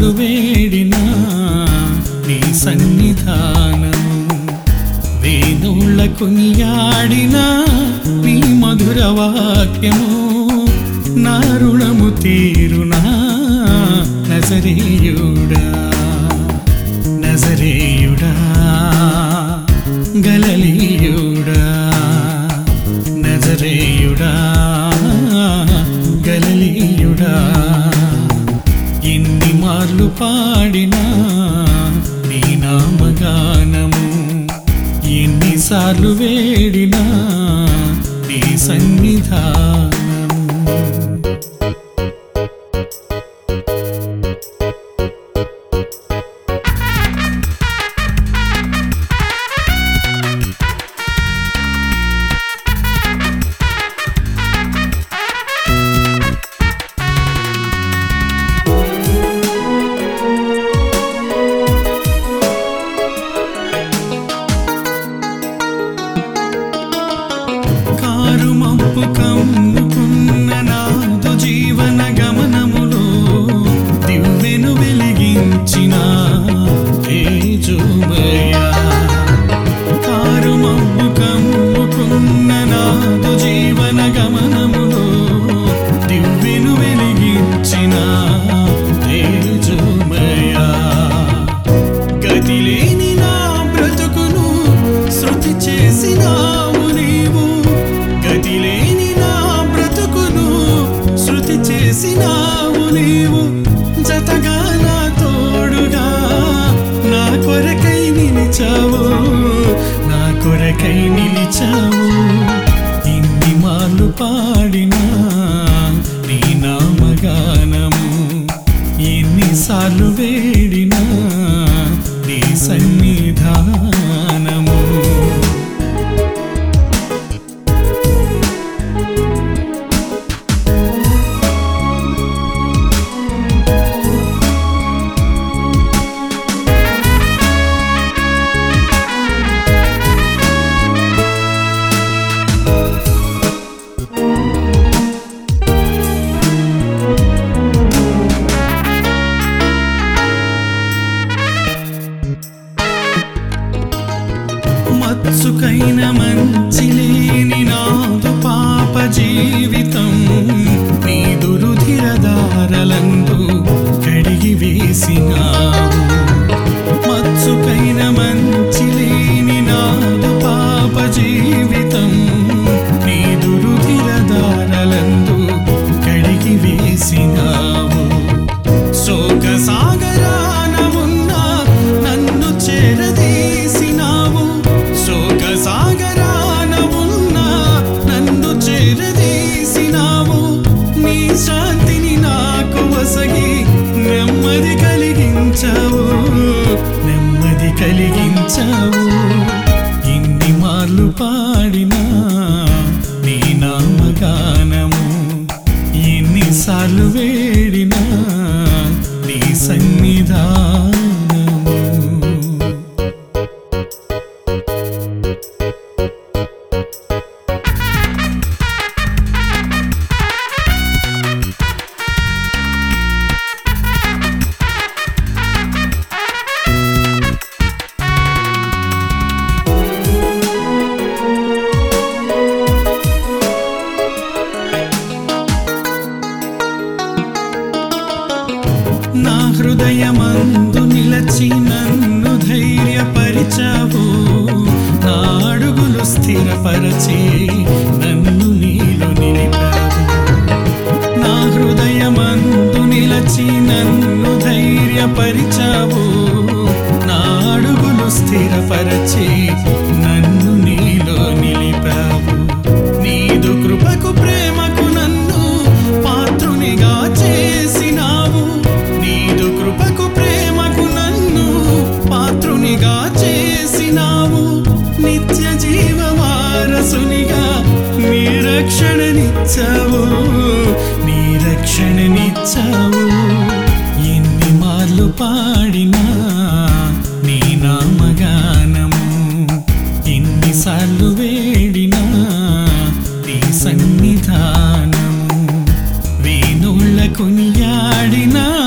ఎన్నిసార్లు వేడినా నీ సన్నిధానము వేణుళ్ళ కొనియాడినా నీ మధుర వాక్యము నా రుణము తీరునా నజరేయుడా నజరేయుడా గలలీయుడా నజరేయుడా గలలీయుడా ఎన్ని మార్లు పాడినా నీ నామగానము ఎన్నిసార్లు వేడినా నీ సన్నిధానము కారు మబ్బు కమ్ముకున్న నాదు జీవన గమనములో దివ్వెను వెలిగించిన తేజోమయా కారు మబ్బు కమ్ముకున్న నాదు జీవన గమనములో దివ్వెను వెలిగించిన తేజోమయా గతిలేని నా బ్రతుకును శృతి చేసినావు నీవు గతిలేని నా బ్రతుకును శృతి చేసినావు నీవు జతగా నా తోడుగా నా కొరకై నిలిచావు నా కొరకై నిలిచావు ఇన్ని మాలు పాడినా నీ నామగానము ఎన్నిసార్లు వేడినా నీ సన్నిధానము మత్సుకైన మంచి లేని నాదు పాప జీవితం నీ దురుధిరదారలందు కడిగి వేసినావు మత్సుకైన మంచి లేని నాదు పాప జీవితం నీ దురుధిరదారలందు కడిగి వేసినావు శోక సాగరాన ఉన్న నన్ను చేరదీసినావు శోక సాగరాన ఉన్న నన్ను చేరదీసినావు నీ శాంతిని నాకు వసగి నెమ్మది కలిగించావు నెమ్మది కలిగించావు ఇన్ని మార్లు పాడినా నీ నామగానము ఎన్నిసార్లు వేడినా నీ సన్నిధానము నా హృదయమందు నిలచి నన్ను ధైర్యపరిచావు నా అడుగులు స్థిరపరచి నన్ను నీలో నిలిపావు నా హృదయమందు నిలచి నన్ను ధైర్యపరిచావు నా అడుగులు స్థిరపరచి నన్ను నీలో నిలిపావు నీదు కృపకు ప్రేమకు నన్ను పాత్రునిగా చేసినావు నీదు కృపకు ప్రేమకు నన్ను పాత్రునిగా చేసినావు నిత్య జీవ వారసునిగా నీ రక్షణనిచ్చావు నీ రక్షణనిచ్చావు ఎన్ని మార్లు పాడినా నీ నామగానము ఎన్నిసార్లు వేడినా నీ సన్నిధానము వేణుళ్ళ కొనియాడినా